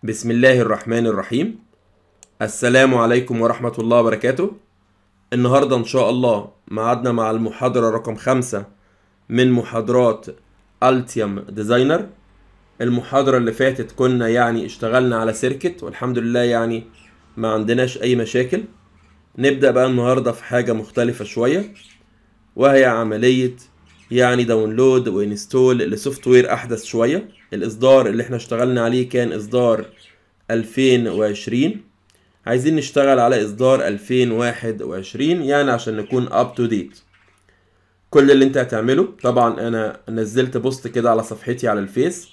بسم الله الرحمن الرحيم السلام عليكم ورحمة الله وبركاته النهاردة إن شاء الله معادنا مع المحاضرة رقم خمسة من محاضرات التيم ديزاينر المحاضرة اللي فاتت كنا يعني اشتغلنا على سيركت والحمد لله يعني ما عندناش أي مشاكل نبدأ بقى النهاردة في حاجة مختلفة شوية وهي عملية يعني داونلود وانستول لسوفت وير أحدث شوية الإصدار اللي احنا اشتغلنا عليه كان إصدار 2020 عايزين نشتغل على إصدار 2021 يعني عشان نكون up to date كل اللي انت هتعمله طبعا انا نزلت بوست كده على صفحتي على الفيس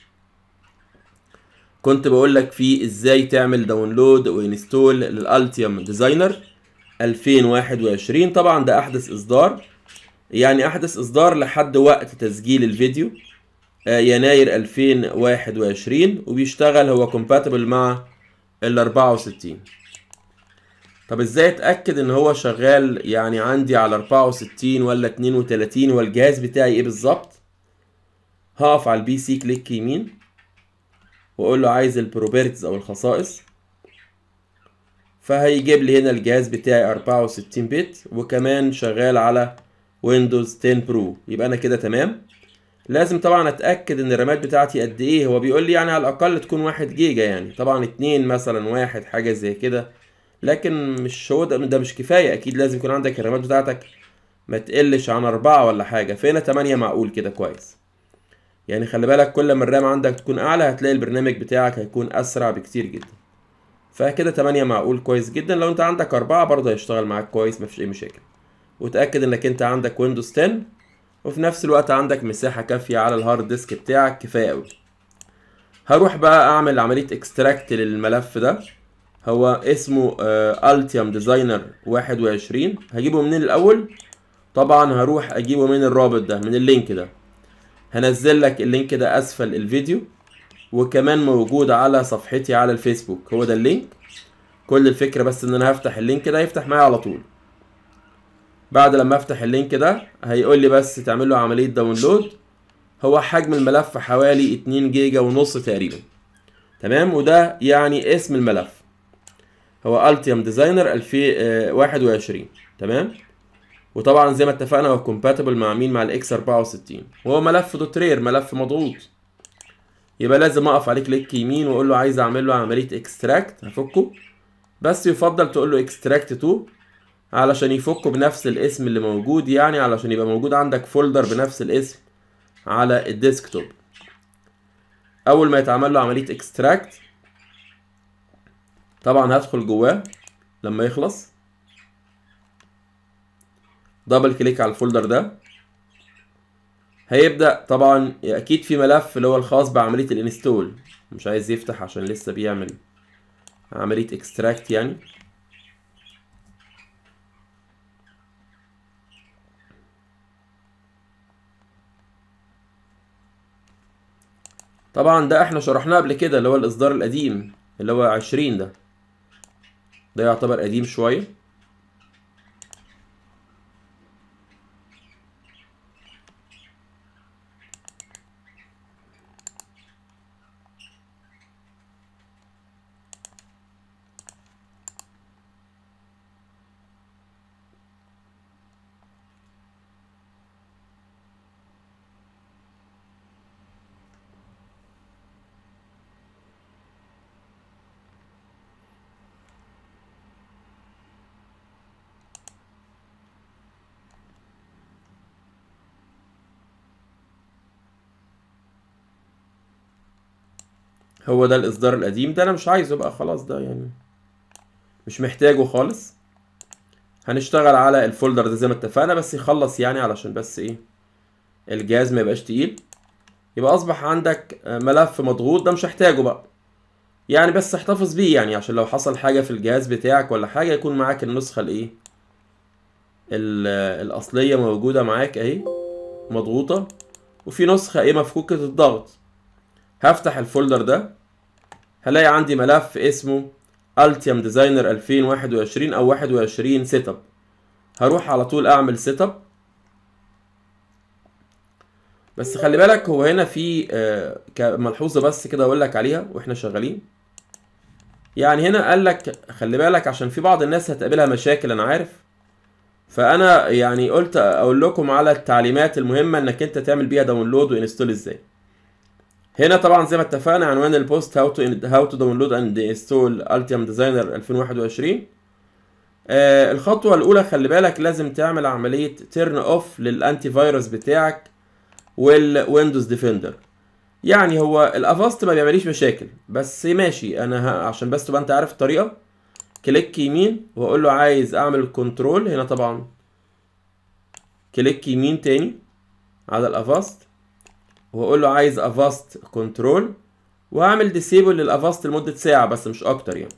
كنت بقول لك فيه ازاي تعمل داونلود وانستول للالتيم ديزاينر 2021 طبعا ده احدث اصدار يعني احدث اصدار لحد وقت تسجيل الفيديو آه، يناير 2021 وبيشتغل هو كومباتبل مع ال 64 طب ازاي اتاكد ان هو شغال يعني عندي على 64 ولا 32 والجهاز بتاعي ايه بالظبط هقف على البي سي كليك يمين واقول له عايز البروبرتيز او الخصائص فهيجيب لي هنا الجهاز بتاعي 64 بت وكمان شغال على ويندوز 10 برو يبقى انا كده تمام لازم طبعا اتاكد ان الرامات بتاعتي قد ايه هو بيقول لي يعني على الاقل تكون واحد جيجا يعني طبعا اتنين مثلا واحد حاجه زي كده لكن مش هو ده, ده مش كفايه اكيد لازم يكون عندك الرامات بتاعتك ما تقلش عن أربعة ولا حاجة فهنا تمانية معقول كده كويس يعني خلي بالك كل ما الرام عندك تكون أعلى هتلاقي البرنامج بتاعك هيكون أسرع بكتير جدا فكده تمانية معقول كويس جدا لو انت عندك أربعة برضه هيشتغل معاك كويس مفيش أي مشاكل وتأكد انك انت عندك ويندوز 10 وفي نفس الوقت عندك مساحة كافية على الهارد ديسك بتاعك كفاية أوي هروح بقى أعمل عملية اكستراكت للملف ده هو اسمه التيم ديزاينر 21 هجيبه منين الأول طبعا هروح أجيبه من الرابط ده من اللينك ده هنزل لك اللينك ده أسفل الفيديو وكمان موجود على صفحتي على الفيسبوك هو ده اللينك كل الفكرة بس ان انا هفتح اللينك ده يفتح معايا على طول بعد لما افتح اللينك ده هيقول لي بس تعمل له عملية داونلود هو حجم الملف حوالي 2 جيجا ونص تقريبا تمام وده يعني اسم الملف هو التيم ديزاينر 2021 تمام وطبعا زي ما اتفقنا هو كومباتبل مع مين مع الاكس 64 وهو ملف دوت رير ملف مضغوط يبقى لازم اقف عليه كليك يمين واقول له عايز اعمل له عمليه اكستراكت هفكه بس يفضل تقول له اكستراكت تو علشان يفكه بنفس الاسم اللي موجود يعني علشان يبقى موجود عندك فولدر بنفس الاسم على الديسكتوب اول ما يتعمل له عمليه اكستراكت طبعا هدخل جواه لما يخلص دبل كليك على الفولدر ده هيبدأ طبعا اكيد في ملف اللي هو الخاص بعملية الانستول مش عايز يفتح عشان لسه بيعمل عملية اكستراكت يعني طبعا ده احنا شرحناه قبل كده اللي هو الاصدار القديم اللي هو عشرين ده ده يعتبر قديم شوية هو ده الاصدار القديم ده انا مش عايزه بقى خلاص ده يعني مش محتاجه خالص هنشتغل على الفولدر ده زي ما اتفقنا بس يخلص يعني علشان بس ايه الجهاز ما يبقاش تقيل يبقى اصبح عندك ملف مضغوط ده مش هحتاجه بقى يعني بس احتفظ بيه يعني عشان لو حصل حاجة في الجهاز بتاعك ولا حاجة يكون معاك النسخة الايه الاصلية موجودة معاك اهي مضغوطة وفي نسخة ايه مفكوكة الضغط هفتح الفولدر ده هلاقي عندي ملف اسمه التيم ديزاينر 2021 او 21 سيت اب هروح على طول اعمل سيت اب بس خلي بالك هو هنا في آه، كملحوظه بس كده اقول لك عليها واحنا شغالين يعني هنا قال لك خلي بالك عشان في بعض الناس هتقابلها مشاكل انا عارف فانا يعني قلت اقول لكم على التعليمات المهمه انك انت تعمل بيها داونلود وانستول ازاي هنا طبعا زي ما اتفقنا عنوان البوست هاو تو هاو تو داونلود اند انستول التيم ديزاينر 2021 آه الخطوه الاولى خلي بالك لازم تعمل عمليه تيرن اوف للانتي فيروس بتاعك والويندوز ديفندر يعني هو الافاست ما بيعمليش مشاكل بس ماشي انا ه... عشان بس تبقى انت عارف الطريقه كليك يمين واقول له عايز اعمل كنترول هنا طبعا كليك يمين تاني على الافاست واقول له عايز افاست كنترول وهعمل ديسيبل للافاست لمده ساعه بس مش اكتر يعني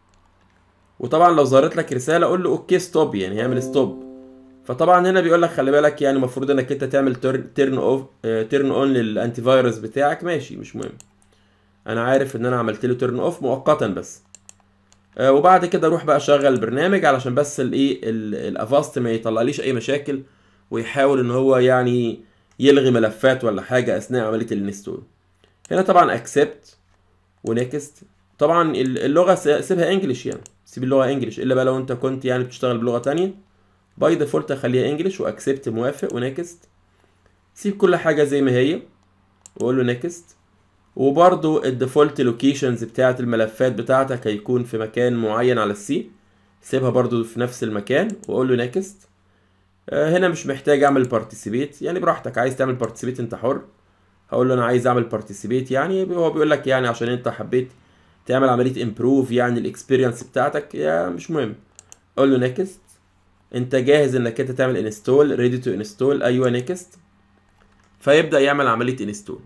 وطبعا لو ظهرت لك رساله قول له اوكي ستوب يعني هيعمل ستوب فطبعا هنا بيقول لك خلي بالك يعني المفروض انك انت تعمل تيرن اوف تيرن اون للانتي فيروس بتاعك ماشي مش مهم انا عارف ان انا عملت له تيرن اوف مؤقتا بس آه وبعد كده اروح بقى اشغل البرنامج علشان بس الايه الافاست ما يطلعليش اي مشاكل ويحاول ان هو يعني يلغي ملفات ولا حاجه اثناء عمليه الانستول هنا طبعا اكسبت ونكست طبعا اللغه سيبها انجلش يعني سيب اللغه انجلش الا بقى لو انت كنت يعني بتشتغل بلغه تانية باي ديفولت اخليها انجلش واكسبت موافق ونكست سيب كل حاجه زي ما هي واقول له نكست وبرضو الديفولت لوكيشنز بتاعه الملفات بتاعتك هيكون في مكان معين على السي سيبها برضو في نفس المكان واقول له نكست هنا مش محتاج اعمل بارتيسيبيت يعني براحتك عايز تعمل بارتيسيبيت انت حر هقول له انا عايز اعمل بارتيسيبيت يعني هو بيقول لك يعني عشان انت حبيت تعمل عمليه امبروف يعني الاكسبيرينس بتاعتك يا مش مهم اقول له نكست انت جاهز انك انت تعمل انستول ريدي تو انستول ايوه نيكست فيبدا يعمل عمليه انستول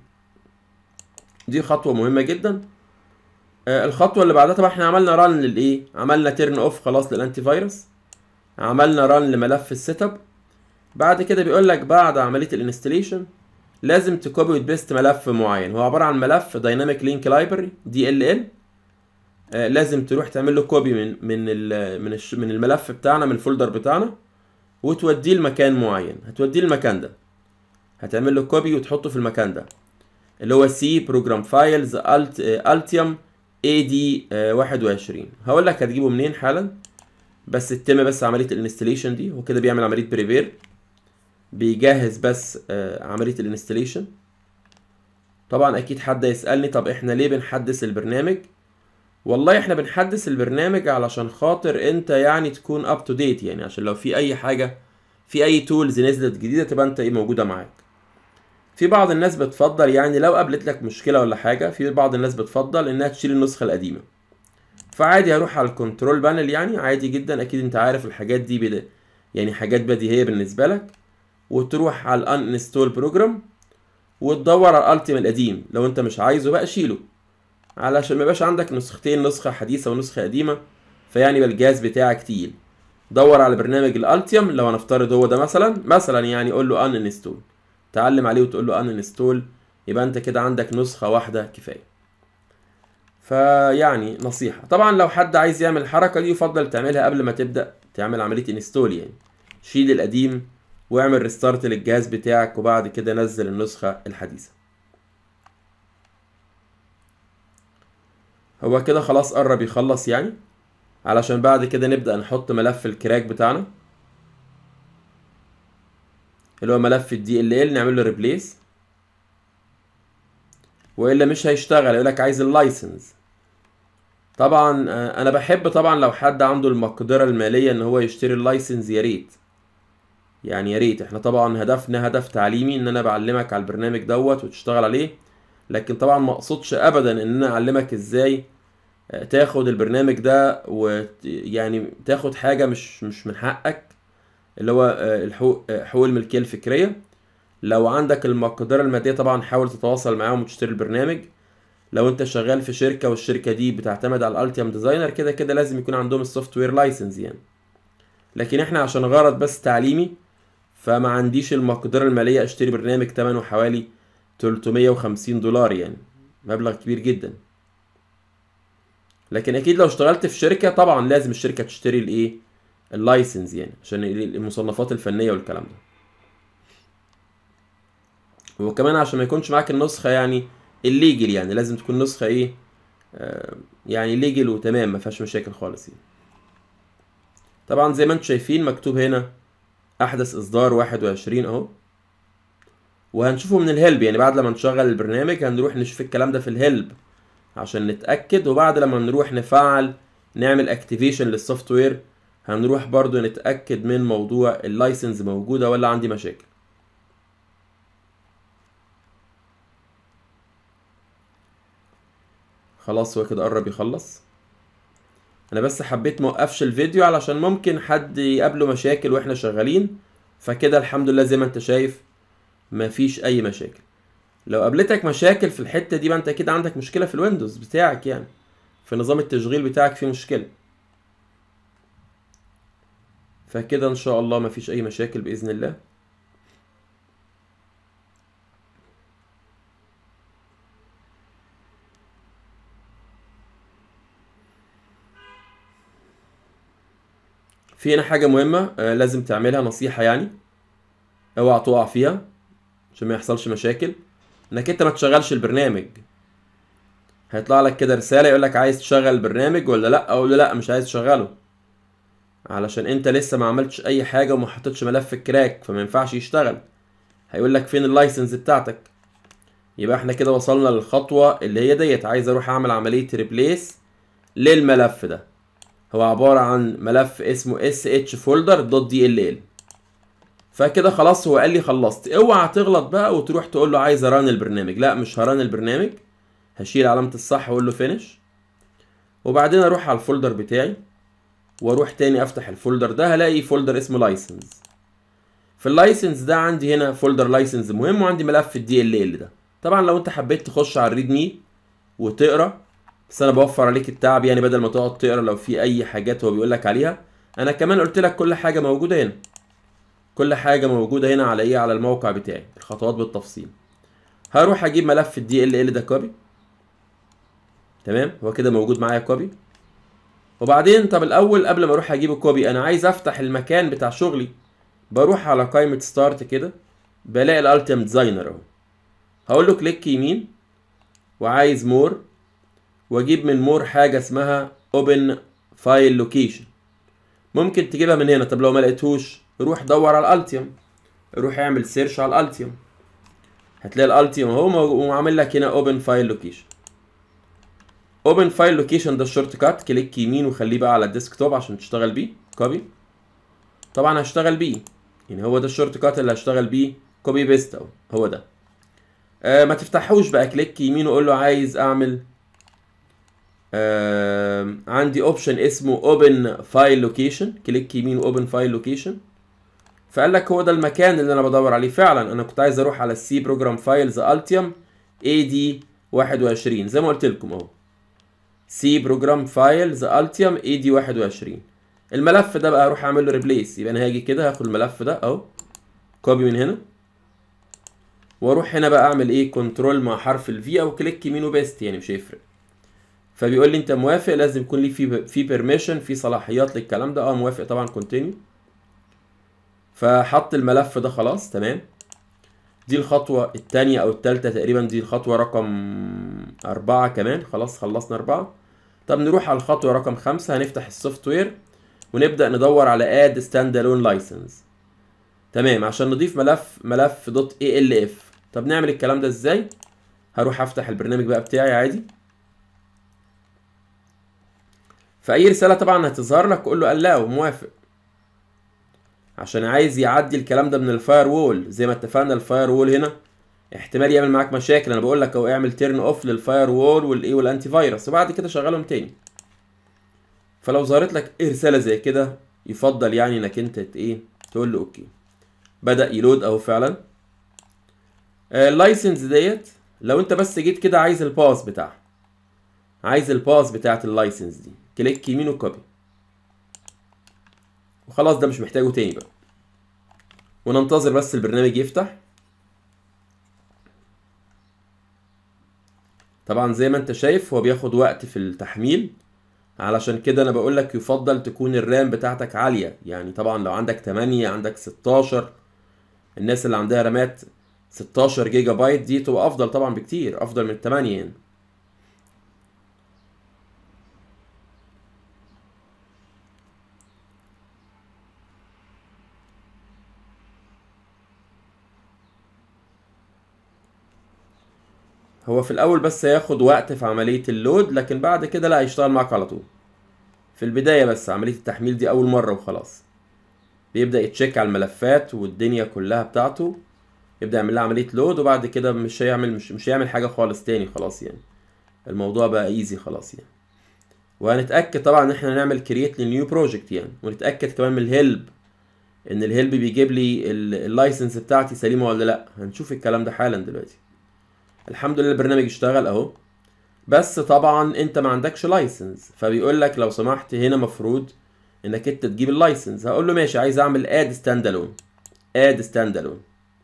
دي خطوه مهمه جدا آه الخطوه اللي بعدها طبعا احنا عملنا ران للايه عملنا تيرن اوف خلاص للانتي فيروس عملنا ران لملف السيت اب بعد كده بيقول لك بعد عمليه الانستليشن لازم تكوبي وتبيست ملف معين هو عباره عن ملف دايناميك لينك لايبرري دي ال ال آه لازم تروح تعمل له كوبي من من من من الملف بتاعنا من الفولدر بتاعنا وتوديه لمكان معين هتوديه المكان ده هتعمل له كوبي وتحطه في المكان ده اللي هو سي بروجرام فايلز الت التيوم اي دي 21 هقول لك هتجيبه منين حالا بس تتم بس عمليه الانستليشن دي هو كده بيعمل عمليه بريفير بيجهز بس آه عمليه الانستليشن طبعا اكيد حد يسالني طب احنا ليه بنحدث البرنامج والله احنا بنحدث البرنامج علشان خاطر انت يعني تكون اب تو ديت يعني عشان لو في اي حاجه في اي تولز نزلت جديده تبقى انت ايه موجوده معاك في بعض الناس بتفضل يعني لو قابلت لك مشكله ولا حاجه في بعض الناس بتفضل انها تشيل النسخه القديمه فعادي هروح على الكنترول بانل يعني عادي جدا اكيد انت عارف الحاجات دي بدا يعني حاجات بديهيه بالنسبه لك وتروح على الان انستول بروجرام وتدور على الالتيم القديم لو انت مش عايزه بقى شيله علشان ما يبقاش عندك نسختين نسخة حديثة ونسخة قديمة فيعني يبقى الجهاز بتاعك تقيل دور على برنامج الالتيوم لو هنفترض هو ده مثلا مثلا يعني قول له ان انستول تعلم عليه وتقول له ان انستول يبقى انت كده عندك نسخة واحدة كفاية فيعني نصيحة طبعا لو حد عايز يعمل الحركة دي يفضل تعملها قبل ما تبدأ تعمل عملية انستول يعني شيل القديم واعمل ريستارت للجهاز بتاعك وبعد كده نزل النسخة الحديثة هو كده خلاص قرب يخلص يعني علشان بعد كده نبدأ نحط ملف الكراك بتاعنا اللي هو ملف الدي ال ال نعمل له ريبليس والا مش هيشتغل يقول لك عايز اللايسنس طبعا انا بحب طبعا لو حد عنده المقدره الماليه ان هو يشتري اللايسنس يا ريت يعني يا ريت احنا طبعا هدفنا هدف تعليمي ان انا بعلمك على البرنامج دوت وتشتغل عليه لكن طبعا ما اقصدش ابدا ان انا اعلمك ازاي تاخد البرنامج ده ويعني تاخد حاجه مش مش من حقك اللي هو الحقوق حقوق الملكيه الفكريه لو عندك المقدره الماديه طبعا حاول تتواصل معاهم وتشتري البرنامج لو انت شغال في شركه والشركه دي بتعتمد على الالتيم ديزاينر كده كده لازم يكون عندهم السوفت وير لايسنس يعني لكن احنا عشان غرض بس تعليمي فما عنديش المقدره الماليه اشتري برنامج ثمنه حوالي 350 دولار يعني مبلغ كبير جدا لكن اكيد لو اشتغلت في شركه طبعا لازم الشركه تشتري الايه اللايسنس يعني عشان المصنفات الفنيه والكلام ده وكمان عشان ما يكونش معاك النسخه يعني الليجل يعني لازم تكون نسخه ايه آه، يعني ليجل وتمام ما فيهاش مشاكل خالص يعني. طبعا زي ما انتم شايفين مكتوب هنا احدث اصدار 21 اهو وهنشوفه من الهيلب يعني بعد لما نشغل البرنامج هنروح نشوف الكلام ده في الهيلب عشان نتاكد وبعد لما نروح نفعل نعمل اكتيفيشن للسوفت وير هنروح برضو نتاكد من موضوع اللايسنس موجوده ولا عندي مشاكل خلاص هو كده قرب يخلص انا بس حبيت موقفش الفيديو علشان ممكن حد يقابله مشاكل واحنا شغالين فكده الحمد لله زي ما انت شايف مفيش اي مشاكل لو قابلتك مشاكل في الحته دي بقى انت اكيد عندك مشكله في الويندوز بتاعك يعني في نظام التشغيل بتاعك فيه مشكله فكده ان شاء الله مفيش اي مشاكل باذن الله في هنا حاجة مهمة آه، لازم تعملها نصيحة يعني اوعى تقع فيها عشان ما يحصلش مشاكل انك انت ما تشغلش البرنامج هيطلع لك كده رسالة يقول لك عايز تشغل البرنامج ولا لا اقول له لا مش عايز تشغله علشان انت لسه ما عملتش اي حاجة وما حطيتش ملف الكراك فما ينفعش يشتغل هيقول لك فين اللايسنس بتاعتك يبقى احنا كده وصلنا للخطوة اللي هي ديت عايز اروح اعمل عملية ريبليس للملف ده هو عبارة عن ملف اسمه sh folder .dll فكده خلاص هو قال لي خلصت اوعى تغلط بقى وتروح تقول له عايز اران البرنامج لا مش هران البرنامج هشيل علامة الصح واقول له فينش وبعدين اروح على الفولدر بتاعي واروح تاني افتح الفولدر ده هلاقي فولدر اسمه لايسنس في اللايسنس ده عندي هنا فولدر لايسنس مهم وعندي ملف الدي ال ال ده طبعا لو انت حبيت تخش على الريد مي وتقرا بس انا بوفر عليك التعب يعني بدل ما تقعد تقرا لو في اي حاجات هو بيقول لك عليها انا كمان قلت لك كل حاجه موجوده هنا كل حاجه موجوده هنا على ايه على الموقع بتاعي الخطوات بالتفصيل هروح اجيب ملف الدي ال ال ده كوبي تمام هو كده موجود معايا كوبي وبعدين طب الاول قبل ما اروح اجيب الكوبي انا عايز افتح المكان بتاع شغلي بروح على قائمه ستارت كده بلاقي الالتيم ديزاينر اهو هقول له كليك يمين وعايز مور واجيب من مور حاجه اسمها اوبن فايل لوكيشن ممكن تجيبها من هنا طب لو ما لقيتهوش روح دور على الالتيوم روح اعمل سيرش على الالتيوم هتلاقي الالتيوم اهو وعامل لك هنا اوبن فايل لوكيشن اوبن فايل لوكيشن ده الشورت كات كليك يمين وخليه بقى على الديسك توب عشان تشتغل بيه كوبي طبعا هشتغل بيه يعني هو ده الشورت كات اللي هشتغل بيه كوبي بيست اهو هو ده آه ما تفتحوش بقى كليك يمين وقول له عايز اعمل آه عندي اوبشن اسمه اوبن فايل لوكيشن كليك يمين اوبن فايل لوكيشن فقال لك هو ده المكان اللي انا بدور عليه فعلا انا كنت عايز اروح على السي بروجرام فايلز التيوم اي دي 21 زي ما قلت لكم اهو سي بروجرام فايلز التيوم اي دي 21 الملف ده بقى اروح اعمل له ريبليس يبقى انا هاجي كده هاخد الملف ده اهو كوبي من هنا واروح هنا بقى اعمل ايه كنترول مع حرف الفي او كليك يمين وبيست يعني مش هيفرق فبيقول لي انت موافق لازم يكون لي في في بيرميشن في صلاحيات للكلام ده اه موافق طبعا كونتينيو فحط الملف ده خلاص تمام دي الخطوة التانية أو التالتة تقريبا دي الخطوة رقم أربعة كمان خلاص خلصنا أربعة طب نروح على الخطوة رقم خمسة هنفتح السوفت وير ونبدأ ندور على اد ستاند الون لايسنس تمام عشان نضيف ملف ملف دوت اي ال اف طب نعمل الكلام ده ازاي هروح افتح البرنامج بقى بتاعي عادي فاي رساله طبعا هتظهر لك قول له allow موافق عشان عايز يعدي الكلام ده من الفاير وول زي ما اتفقنا الفاير وول هنا احتمال يعمل معاك مشاكل انا بقول لك اهو اعمل تيرن اوف للفاير وول والايه والانتي فيروس وبعد كده شغلهم تاني فلو ظهرت لك إيه رساله زي كده يفضل يعني انك انت ايه تقول له اوكي بدا يلود اهو فعلا اللايسنس ديت لو انت بس جيت كده عايز الباس بتاعها عايز الباس بتاعت اللايسنس دي كليك يمين وكوبي وخلاص ده مش محتاجه تاني بقى وننتظر بس البرنامج يفتح طبعا زي ما انت شايف هو بياخد وقت في التحميل علشان كده انا بقول لك يفضل تكون الرام بتاعتك عالية يعني طبعا لو عندك 8 عندك 16 الناس اللي عندها رامات 16 جيجا بايت دي تبقى افضل طبعا بكتير افضل من 8 يعني هو في الاول بس هياخد وقت في عمليه اللود لكن بعد كده لا هيشتغل معاك على طول في البدايه بس عمليه التحميل دي اول مره وخلاص بيبدا يتشيك على الملفات والدنيا كلها بتاعته يبدا يعمل لها عمليه لود وبعد كده مش هيعمل مش, مش هيعمل حاجه خالص تاني خلاص يعني الموضوع بقى ايزي خلاص يعني وهنتاكد طبعا ان احنا نعمل كرييت لنيو بروجكت يعني ونتاكد كمان من الهيلب ان الهيلب بيجيب لي اللايسنس بتاعتي سليمه ولا لا هنشوف الكلام ده حالا دلوقتي الحمد لله البرنامج اشتغل اهو بس طبعا انت ما عندكش لايسنس فبيقول لك لو سمحت هنا مفروض انك انت تجيب اللايسنس هقول له ماشي عايز اعمل اد ستاند الون اد ستاند الون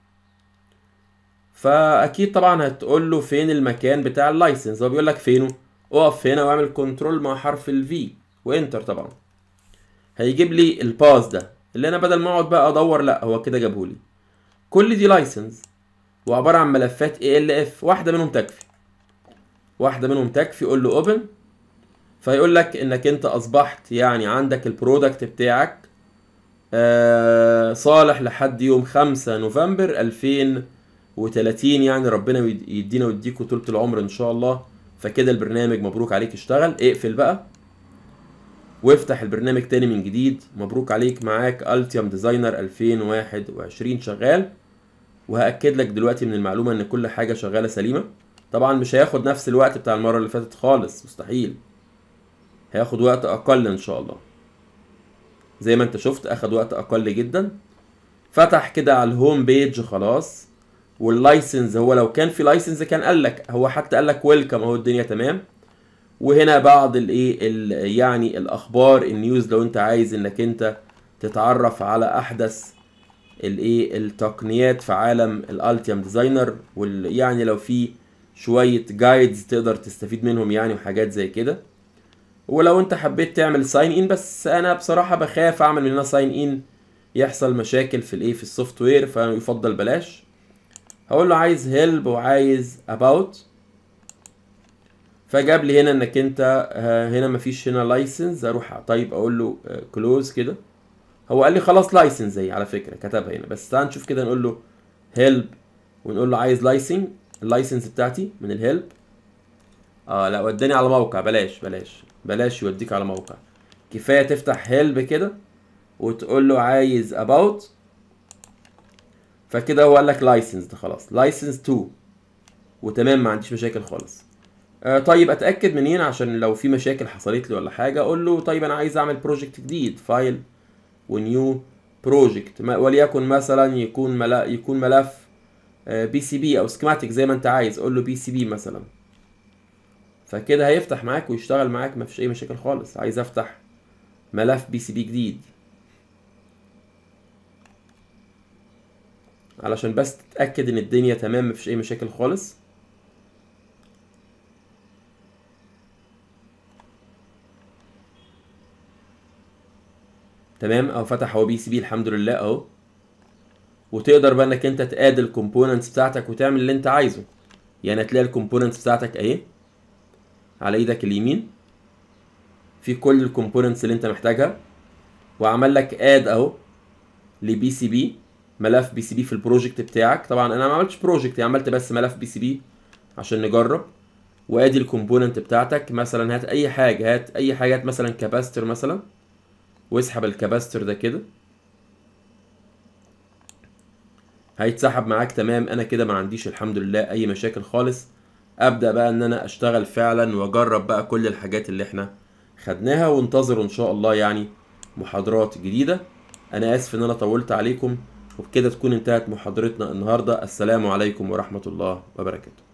فاكيد طبعا هتقول له فين المكان بتاع اللايسنس هو بيقول لك فينه اقف هنا واعمل كنترول مع حرف الفي وانتر طبعا هيجيب لي الباس ده اللي انا بدل ما اقعد بقى ادور لا هو كده جابهولي كل دي لايسنس وعباره عن ملفات اي ال اف واحده منهم تكفي واحده منهم تكفي قول له اوبن فيقول لك انك انت اصبحت يعني عندك البرودكت بتاعك آه صالح لحد يوم 5 نوفمبر 2030 يعني ربنا يدينا ويديكوا طولة العمر ان شاء الله فكده البرنامج مبروك عليك اشتغل اقفل بقى وافتح البرنامج تاني من جديد مبروك عليك معاك التيم ديزاينر 2021 شغال وهاكد لك دلوقتي من المعلومه ان كل حاجه شغاله سليمه طبعا مش هياخد نفس الوقت بتاع المره اللي فاتت خالص مستحيل هياخد وقت اقل ان شاء الله زي ما انت شفت اخد وقت اقل جدا فتح كده على الهوم بيج خلاص واللايسنس هو لو كان في لايسنس كان قال لك هو حتى قال لك ويلكم اهو الدنيا تمام وهنا بعض الايه يعني الاخبار النيوز لو انت عايز انك انت تتعرف على احدث الايه التقنيات في عالم الالتيم ديزاينر ويعني لو في شويه جايدز تقدر تستفيد منهم يعني وحاجات زي كده ولو انت حبيت تعمل ساين ان بس انا بصراحه بخاف اعمل من هنا ساين ان يحصل مشاكل في الايه في السوفت وير فيفضل بلاش هقول له عايز هيلب وعايز اباوت فجاب لي هنا انك انت هنا مفيش هنا لايسنس اروح طيب اقول له كلوز كده هو قال لي خلاص لايسنس زي على فكره كتبها هنا بس تعال نشوف كده نقول له هيلب ونقول له عايز لايسنس اللايسنس بتاعتي من الهيلب اه لا وداني على موقع بلاش بلاش بلاش يوديك على موقع كفايه تفتح هيلب كده وتقول له عايز اباوت فكده هو قال لك لايسنس ده خلاص لايسنس 2 وتمام ما عنديش مشاكل خالص آه طيب اتاكد منين عشان لو في مشاكل حصلت لي ولا حاجه اقول له طيب انا عايز اعمل بروجكت جديد فايل ونيو بروجكت وليكن مثلا يكون ملا يكون ملف بي سي بي او سكيماتيك زي ما انت عايز قول له بي سي بي مثلا فكده هيفتح معاك ويشتغل معاك مفيش اي مشاكل خالص عايز افتح ملف بي سي بي جديد علشان بس تتاكد ان الدنيا تمام مفيش اي مشاكل خالص تمام اهو فتح هو بي سي بي الحمد لله اهو وتقدر بقى انك انت تقاد الكومبوننتس بتاعتك وتعمل اللي انت عايزه يعني هتلاقي الكومبوننتس بتاعتك اهي على ايدك اليمين في كل الكومبوننتس اللي انت محتاجها وعمل لك اد اهو لبي سي بي ملف بي سي بي في البروجكت بتاعك طبعا انا ما عملتش بروجكت عملت بس ملف بي سي بي عشان نجرب وادي الكومبوننت بتاعتك مثلا هات اي حاجه هات اي حاجه هات مثلا كاباستر مثلا واسحب الكاباستر ده كده هيتسحب معاك تمام انا كده ما عنديش الحمد لله اي مشاكل خالص ابدا بقى ان انا اشتغل فعلا واجرب بقى كل الحاجات اللي احنا خدناها وانتظروا ان شاء الله يعني محاضرات جديده انا اسف ان انا طولت عليكم وبكده تكون انتهت محاضرتنا النهارده السلام عليكم ورحمه الله وبركاته